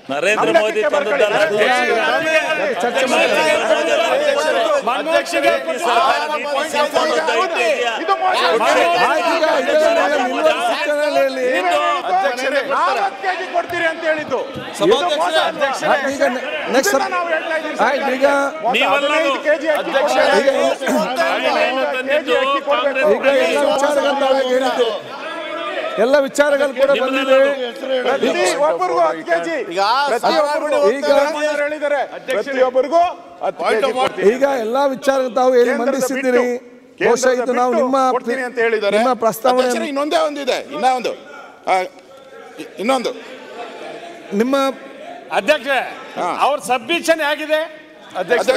ನರೇಂದ್ರ ನಮ್ಮ ಮೋದಿ ಲೆಕ್ಕಕ್ಕೆ ತಂದದ್ದಲ್ಲ ಬರ್ಕೊಳ್ಳಿ. ಚರ್ಚೆ ಮಾಡಿ ಮನಮೋಹನ್ಸಿಂಗ್ ಇದು ಮೋಸ. ಆಯ್ತು, ಈಗ ಇದೆಲ್ಲ ನಿಲುವಳಿ ಸೂಚನೆಯಲ್ಲಿ ಅಧ್ಯಕ್ಷರೇ, ನಾಲ್ಕು ಕೆಜಿ ಕೊಡ್ತೀರಿ ಅಂತ ಹೇಳಿದ್ದು ಇದು ಮೋಸ ಅಲ್ವಾ? ಆಯ್ತು, ಈಗ ನೆಕ್ಸ್ಟ್ ಇದನ್ನ ನಾವು ಹೇಳ್ತಾ ಇದ್ದೀವಿ ಆಯ್ತು ಈಗ ಮೋಸ. ನೀವೆಲ್ಲರೂ ಹದಿನೈದು ಕೆಜಿ ಅಕ್ಕಿ ಕೊಡ್ತಾರೆ. ಈಗ ಕೆಜಿ ಅಕ್ಕಿ ಕೊಡ್ಬೇಕು. ಈಗ ಎಲ್ಲ ವಿಚಾರಗಳು ತಾವು ಹೇಳಿದ್ದು ಎಲ್ಲ ವಿಚಾರಗಳು ಕೂಡ ಬಂದಿದೆ ಪ್ರತಿ ಒಬ್ಬರಿಗೂ ಹತ್ತು ಕೆಜಿ ಪ್ರತಿಯೊಬ್ಬರಿಗೂ ಈಗ ಸಿದ್ದರಾಮಯ್ಯನವರು ಹೇಳಿದ್ದಾರೆ ಪ್ರತಿಯೊಬ್ಬರಿಗೂ ಹತ್ತು ಕೆಜಿ ಕೊಡ್ತೀವಿ. ಈಗ ಎಲ್ಲಾ ವಿಚಾರ ತಾವು ಹೇಳಿ ಕೇಂದ್ರದ ಮಂಡಿಸಿದ್ದೀರಿ ಬಿಟ್ಟು, ಬಹುಶಃ ಇದು ನಾವು ಕೇಂದ್ರದ ನಿಮ್ಮ ಬಿಟ್ಟು ಕೊಡ್ತೀನಿ ಅಂತ ಹೇಳಿದ್ದಾರೆ ನಿಮ್ಮ ಪ್ರಸ್ತಾವನೆ ಅಧ್ಯಕ್ಷರೇ, ಇನ್ನೊಂದೇ ಒಂದಿದೆ ಇನ್ನ ಒಂದು ಆ, ಇ- ಇನ್ನೊಂದು ನಿಮ್ಮ ಅಧ್ಯಕ್ಷ ಅವ್ರ ಸಬ್ಮಿಷನ್ ಆಗಿದೆ ಅಧ್ಯಕ್ಷರೇ,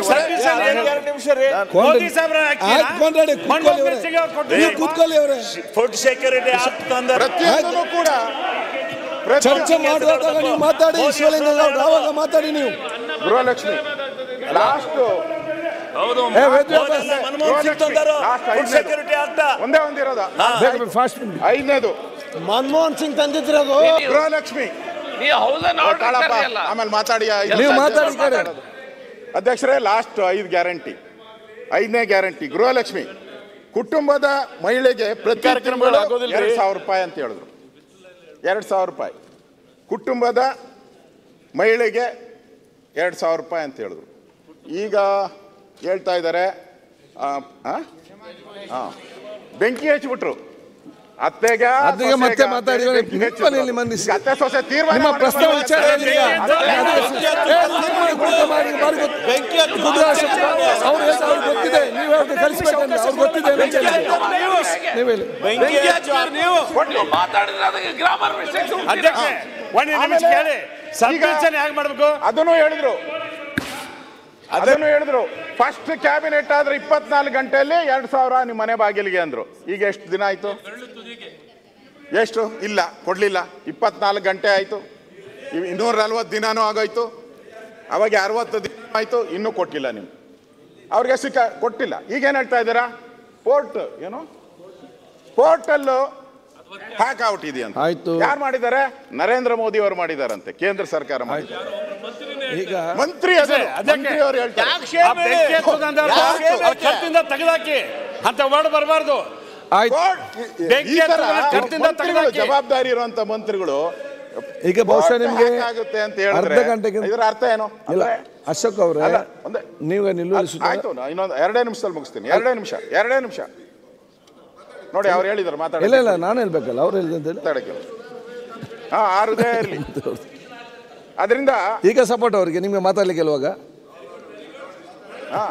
ಮೋದಿ ಸಾಹೇಬ್ರ ಆಯ್ತು ಕೊಂಡ್ರಾಡಿ, ಕೂತ್ಕೊಳ್ಳಿ ಅವರೇ. ನೀವು ಕೂತ್ಕೊಳ್ಳಿ ಅವರೇ ಫುಡ್ ಸೆಕ್ಯೂರಿಟಿ ಆಕ್ಟ್ ತಂದ ಪ್ರತಿಯೊಂದನ್ನು ಕೂಡ ಚರ್ಚೆ ಮಾಡುವಾಗ ನೀವು ಮಾತಾಡಿ ಶಿವಲಿಂಗ ಗೌಡ್ರು, ಆವಾಗ ಮಾತಾಡಿ ನೀವು ಗೃಹಲಕ್ಷ್ಮಿ ಲಾಸ್ಟ್ ಹೌದು ಏ, ವೇದ ವ್ಯಾಪಾರ. ಮೋದಿ ಮನಮೋಹನ್ ಸಿಂಗ್ ತಂದರು ಲಾಸ್ಟ್ ಫುಡ್ ಐದನೇದು. ಸೆಕ್ಯೂರಿಟಿ ಆಕ್ಟ್ ಒಂದೇ ಒಂದಿರೋದ ಬೇಗ ಫಾಸ್ಟ್ ಐದನೇದು ಮನಮೋಹನ್ ಸಿಂಗ್ ತಂದಿದ್ರದು ಗೃಹಲಕ್ಷ್ಮಿ ತಾಳಪ್ಪ, ಆಮೇಲೆ ಮಾತಾಡಿ ಆ ಐದು ನೀವು ನಿಮಿಷ ಮಾತಾಡಿ ಈ ಕಡೆ. ಮಾತಾಡೋದು. ಅಧ್ಯಕ್ಷರೇ ಲಾಸ್ಟ್ ಐದು ಗ್ಯಾರಂಟಿ ಐದನೇ ಗ್ಯಾರಂಟಿ ಗೃಹಲಕ್ಷ್ಮಿ ಕುಟುಂಬದ ಮಹಿಳೆಗೆ ಪ್ರತಿ ತಿಂಗಳು ಎರಡು ಸಾವಿರ ರೂಪಾಯಿ ಅಂತ ಹೇಳಿದ್ರು ಎರಡು ಸಾವಿರ ರೂಪಾಯಿ ಕುಟುಂಬದ ಮಹಿಳೆಗೆ ಎರಡು ಸಾವಿರ ರೂಪಾಯಿ ಅಂತ ಹೇಳಿದ್ರು ಈಗ ಹೇಳ್ತಾ ಇದ್ದಾರೆ ಆ, ಆ? ಆ. ಬೆಂಕಿ ಹಚ್ಬಿಟ್ರು ಅತ್ತೆಗ ಅತ್ತಿಗೆ ಮತ್ತೆ ಸೊಸೆಗ ಮಾತಾಡಿ, ಬೆಂಕಿ ಹಚ್ಚಿದ್ರು. ನಿಮ್ಮಲ್ಲಿ ಮಂಡಿಸಿ. ಈಗ ಅತ್ತೆ ಸೊಸೆ ತೀರ್ಮಾನ ನಿಮ್ಮ ಮಾಡಿ ಪ್ರಸ್ತಾವ ಮಾಡಿ ವಿಚಾರ ಮಾಡಿ ಏನಿಲ್ಲ? ಅವ್ರು ಹೇಳ್ತಾರೆ, ಅವ್ರಿಗೆ ಗೊತ್ತಿದೆ ನೀವು ಅವ್ರಿಗೆ ಕಲಿಸ್ಬೇಕಂದ್ರೆ ಅವ್ರಿಗೆ ಗೊತ್ತಿದೆ ಅಂತ ಹೇಳಿ. ನೀವು ಹೇಳಿ ಅಧ್ಯಕ್ಷ ಒಂದು ನಿಮಿಷ ಕೇಳಿ ಸಬ್ಮಿಷನ್ ಹೇಗೆ ಮಾಡ್ಬೇಕು ಅದನ್ನು ಹೇಳಿದ್ರು ಅದನ್ನು ಹೇಳಿದ್ರು ಫಸ್ಟ್ ಕ್ಯಾಬಿನೆಟ್ ಆದ್ರೆ ಇಪ್ಪತ್ನಾಲ್ಕು ಗಂಟೆಯಲ್ಲಿ ಎರಡ್ ಸಾವಿರ ನಿಮ್ಮ ಮನೆ ಬಾಗಿಲಿಗೆ ಅಂದ್ರು ಈಗ ಎಷ್ಟು ದಿನ ಆಯ್ತು ಎಷ್ಟು ಇಲ್ಲ ಕೊಡ್ಲಿಲ್ಲ ಇಪ್ಪತ್ನಾಲ್ಕು ಗಂಟೆ ಆಯ್ತು ಇವ್ ಇನ್ನೂರ ನಲ್ವತ್ತು ದಿನಾನೂ ಆಗೋಯ್ತು ಅವಾಗ ಅರವತ್ತು ದಿನ ಆಯ್ತು ಇನ್ನೂ ಕೊಟ್ಟಿಲ್ಲ ನೀವು ಅವ್ರಿಗೆ ಸಿಕ್ಕ ಕೊಟ್ಟಿಲ್ಲ ಈಗ ಏನ್ ಹೇಳ್ತಾ ಇದ್ದೀರಾ ಪೋರ್ಟ್ ಏನು ಪೋರ್ಟಲ್ಲು ಹ್ಯಾಕ್ ಔಟ್ ಇದೆಯಂತ ಆಯ್ತು. ಯಾರು ಮಾಡಿದ್ದಾರೆ ನರೇಂದ್ರ ಮೋದಿ ಅವರು ಮಾಡಿದಾರಂತೆ ಕೇಂದ್ರ ಸರ್ಕಾರ ಮಾಡಿದ್ದಾರೆ ಈಗ ಮಂತ್ರಿ ಅದನ್ನು. ಮಂತ್ರಿ ಅವರು ಹೇಳ್ತಾರೆ ಆ ಬೆಂಕಿ ಹಚ್ಚೋದಂದ್ರೆ ಆ ಕತ್ತಿಂದ ತೆಗೆದಾಕಿ ಅಂತ ವರ್ಡ್ ಬರಬಾರ್ದು ಆಯ್ತು ಬೆಂಕಿ ಈ ತರ ಹಚ್ಚೋದನ್ನ ಕತ್ತಿಂದ ಮಂತ್ರಿಗಳು ತೆಗೆದಾಕಿ ಜವಾಬ್ದಾರಿ ಇರುವಂತ ಮಂತ್ರಿಗಳು ಈಗ ಬಹುಶಃ ನಿಮ್ಗೆ hack ಆಗುತ್ತೆ ಅಂತ ಹೇಳಿದ್ರೆ ಅರ್ಧ ಗಂಟೆಗೆ ಇದರ ಅರ್ಥ ಏನು ಇಲ್ಲ ಅಂದ್ರೆ ಅಶೋಕ್ ಅವರೇ ಅಲ್ಲ, ಒಂದೇ ನೀವು ನಿಲ್ಲುವಳಿ ಸೂಚನೆ ಆಯ್ತು ನಾ ಇನ್ನೊಂದು ಎರಡೇ ನಿಮಿಷದಲ್ಲಿ ಮುಗಿಸ್ತೀನಿ ಎರಡೇ ನಿಮಿಷ ಎರಡೇ ನಿಮಿಷ ನೋಡಿ ಅವ್ರು ಹೇಳಿದ್ರು ಮಾತಾಡ ಇಲ್ಲ ಇಲ್ಲ ನಾನು ಹೇಳ್ಬೇಕಲ್ಲ ಅವ್ರು ಹೇಳಿದೆ ಅಂತ ಹೇಳಿ ಮಾತಾಡಕ್ಕೆ ಹಾ ಆರುದೇ ಇರಲಿ ಅದರಿಂದ ಈಗ ಸಪೋರ್ಟ್ ಅವರಿಗೆ ನಿಮ್ಗೆ ಮಾತಾಡ್ಲಿಕ್ಕೆ ಇಲ್ವಾಗ ಹಾ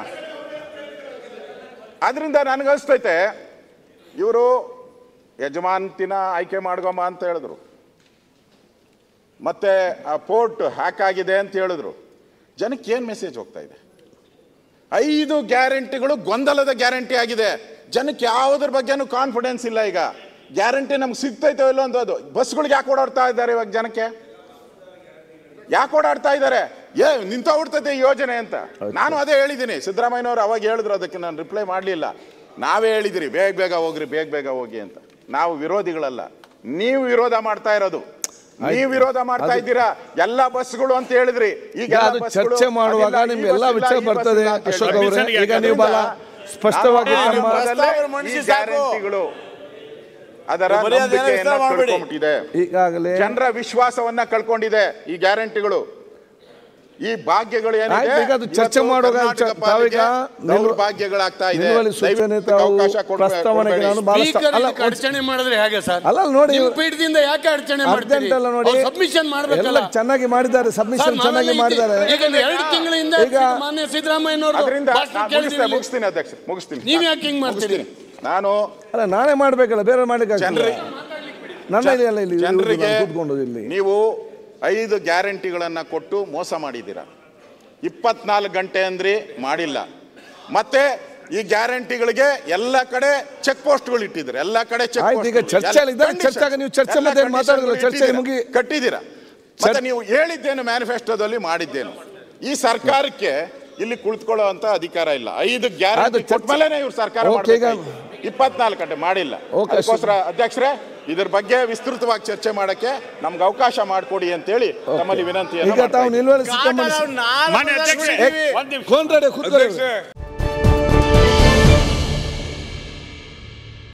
ಆದ್ರಿಂದ ನನಗನ್ಸ್ತೈತೆ ಇವರು ಯಜಮಾನ್ತಿನ ಆಯ್ಕೆ ಮಾಡ್ಕೊಂಬ ಅಂತ ಹೇಳಿದ್ರು ಮತ್ತೆ ಆ ಪೋರ್ಟ್ ಹ್ಯಾಕ್ ಆಗಿದೆ ಅಂತ ಹೇಳಿದ್ರು ಜನಕ್ಕೆ ಏನು ಮೆಸೇಜ್ ಹೋಗ್ತಾ ಇದೆ ಐದು ಗ್ಯಾರಂಟಿಗಳು ಗೊಂದಲದ ಗ್ಯಾರಂಟಿ ಆಗಿದೆ ಜನಕ್ಕೆ ಯಾವುದ್ರ ಬಗ್ಗೆನೂ ಕಾನ್ಫಿಡೆನ್ಸ್ ಇಲ್ಲ ಈಗ ಗ್ಯಾರಂಟಿ ನಮ್ಗೆ ಸಿಗ್ತೈತೋ ಇಲ್ಲೋ ಅಂತ ಅದು ಬಸ್ಗಳಿಗೆ ಯಾಕೆ ಓಡಾಡ್ತಾ ಇದ್ದಾರೆ ಇವಾಗ ಜನಕ್ಕೆ ಯಾಕೆ ಓಡಾಡ್ತಾ ಇದ್ದಾರೆ ಏ ನಿಂತೋಗ್ಬಿಡ್ತೈತೆ ಈ ಯೋಜನೆ ಅಂತ ನಾನು ಅದೇ ಹೇಳಿದ್ದೀನಿ ಸಿದ್ದರಾಮಯ್ಯನವರು ಅವಾಗ ಹೇಳಿದ್ರು ಅದಕ್ಕೆ ನಾನು ರಿಪ್ಲೈ ಮಾಡಲಿಲ್ಲ ನಾವೇ ಹೇಳಿದಿರಿ ಬೇಗ ಬೇಗ ಹೋಗ್ರಿ ಬೇಗ ಬೇಗ ಹೋಗಿ ಅಂತ ನಾವು ವಿರೋಧಿಗಳಲ್ಲ ನೀವು ವಿರೋಧ ಮಾಡ್ತಾ ಇರೋದು ನೀವು ವಿರೋಧ ಮಾಡ್ತಾ ಇದ್ದೀರಾ ಎಲ್ಲ ಬಸ್ಗಳು ಅಂತ ಹೇಳಿದ್ರಿ ಈಗ ಈಗ ಅದು ಚರ್ಚೆ ಮಾಡುವಾಗ ನಿಮ್ಗೆ ಎಲ್ಲ ವಿಚಾರ ಬರ್ತದೆ ಅಶೋಕ್ ಅವರೇ ಈಗ ನೀವು ಬಹಳ ಸ್ಪಷ್ಟವಾಗಿ ನಮ್ಮ ಗ್ಯಾರಂಟಿಗಳು ಅದರ ಬರೀ ಅದೇನೋ ನಂಬಿಕೆಯನ್ನ ವಿಸ್ತಾರ ಮಾಡ್ಬೇಡಿ. ಕಳ್ಕೊಂಡ್ಬಿಟ್ಟಿದೆ ಈಗಾಗಲೇ ಜನರ ವಿಶ್ವಾಸವನ್ನ ಕಳ್ಕೊಂಡಿದೆ ಈ ಗ್ಯಾರಂಟಿಗಳು ಈ ಭಾಗ್ಯಗಳು ಏನಿದೆ ಆಯ್ತು, ಈಗ ಅದು ಚರ್ಚೆ ಇವತ್ತು ಮಾಡುವಾಗ ಕರ್ನಾಟಕ ಚ- ಪಾಲಿಗೆ ತಾವೀಗ ನಿಲ್ವ- ದೌರ್ಭಾಗ್ಯಗಳಾಗ್ತಾ ಇದೆ ನಿಲುವಳಿ ಸೂಚನೆ ದಯವಿಟ್ಟು ತಾವು ಅವಕಾಶ ಕೊಡ್ಬೇ- ಪ್ರಸ್ತಾವನೆಗೆ ಕೊಡ್ಬೇಡಿ. ನಾನು ಬಹಳ ಸ್ಪೀಕರ್ ಅಲ್ಲ ಇದಕ್ಕೆ ಅಡಚಣೆ ಮಾಡಿದ್ರೆ ಹೇಗೆ ಸರ್ ಅಲ್ಲ ನೋಡಿ ನಿಮ್ ಪೀಠದಿಂದ ಯಾಕೆ ಅಡಚಣೆ ಮಾಡ್ತೀರಿ ಅರ್ಜೆಂಟ್ ಅಲ್ಲ ನೋಡಿ ಸಬ್ಮಿಷನ್ ಎಲ್ಲ ಮಾಡ್ಬೇಕಲ್ಲ ಚೆನ್ನಾಗಿ ಮಾಡಿದ್ದಾರೆ ಸಬ್ಮಿಷನ್ ಸರ್, ನಾವೆಲ್ಲ ಚೆನ್ನಾಗಿ ಮಾಡಿದ್ದಾರೆ ಇದ್ದೀವಿ. ಈಗ ಎರಡು ತಿಂಗಳಿಂದ ಈಗ- ಮಾನ್ಯ ಸಿದ್ದರಾಮಯ್ಯನವರು ಅದರಿಂದ ಭಾಷಣ ನಾನು ಕೇಳಿದ್ದೀವಿ ಮುಗಿಸ್ತೇನೆ ಇಲ್ಲಿ. ಮುಗಿಸ್ತೀನಿ ಅಧ್ಯಕ್ಷ ಮುಗಿಸ್ತೀನಿ ನೀವ್ ಯಾಕೆ ಹಿಂಗ್ ಮಾಡ್ತೀರಿ? ಮುಗಿಸ್ತೀನಿ. ನಾನು ಅಲ್ಲ ನಾನೇ ಮಾಡ್ಬೇಕಲ್ಲ ಬೇರೆ ಮಾಡ್ಲಿಕ್ಕೆ ಜನರಿಗೆ ನನ್ನ ಇಲ್ಲಿ ಅಲ್ಲ ಇಲ್ಲಿ ಜನರಿಗೆ ಕೂತ್ಕೊಂಡು ಇಲ್ಲಿ ನೀವು ಐದು ಗ್ಯಾರಂಟಿಗಳನ್ನ ಕೊಟ್ಟು ಮೋಸ ಮಾಡಿದ್ದೀರಾ ಇಪ್ಪತ್ನಾಲ್ಕು ಗಂಟೆ ಅಂದ್ರಿ ಮಾಡಿಲ್ಲ ಮತ್ತೆ ಈ ಗ್ಯಾರಂಟಿಗಳಿಗೆ ಎಲ್ಲ ಕಡೆ ಚೆಕ್ ಪೋಸ್ಟ್ಗಳು ಇಟ್ಟಿದ್ದಾರೆ ಎಲ್ಲ ಕಡೆ ಚೆಕ್ ಆಯ್ತು, ಈಗ ಚರ್ಚೆಯಲ್ಲಿ ಇದ್ದಾರೆ. ಚರ್ಚೆಗೆ ನೀವು ಚರ್ಚೆ ಮತ್ತೆ ಏನ್ ಮಾತಾಡಿದ್ರು? ಚರ್ಚೆ ಮುಗಿ- ಕಟ್ಟಿದ್ದೀರಾ ಮತ್ತೆ ನೀವು ಹೇಳಿದ್ದೇನು ಮ್ಯಾನಿಫೆಸ್ಟೋದಲ್ಲಿ ಮಾಡಿದ್ದೇನು ಈ ಸರ್ಕಾರಕ್ಕೆ ಇಲ್ಲಿ ಕುಳಿತುಕೊಳ್ಳೋ ಅಂತ ಅಧಿಕಾರ ಇಲ್ಲ ಐದು ಗ್ಯಾರಂಟಿ ಅದು ಚರ್ಚೆ- ಕೊಟ್ಮೇಲೆ ಇವ್ರು ಸರ್ಕಾರ ಓಕೆ, ಈಗ- ಮಾಡ್ಬೇಕಾಗಿತ್ತು. ಇಪ್ಪತ್ನಾಲ್ಕು ಗಂಟೆ ಮಾಡಿಲ್ಲ ಓಕೆ, ಅದಕ್ಕೋಸ್ಕರ ಅಧ್ಯಕ್ಷರೇ ಇದ್ರ ಬಗ್ಗೆ ವಿಸ್ತೃತವಾಗಿ ಚರ್ಚೆ ಮಾಡಕ್ಕೆ ನಮ್ಗೆ ಅವಕಾಶ ಮಾಡಿಕೊಡಿ ಅಂತೇಳಿ ತಮ್ಮಲ್ಲಿ ವಿನಂತಿಯನ್ನು ಈಗ ತಾವು ಮಾಡ್ತಾ ಇದ್ದೀನಿ. ನಿಲ್ವಳಿ ಸಿದ್ದರಾಮಯ್ಯ ಮಾನ್ಯ ಅಧ್ಯಕ್ಷರೇ ಒಂದ್ ನಿಮಿಷ ಕೂತ್ಕೊಳ್ಳಿ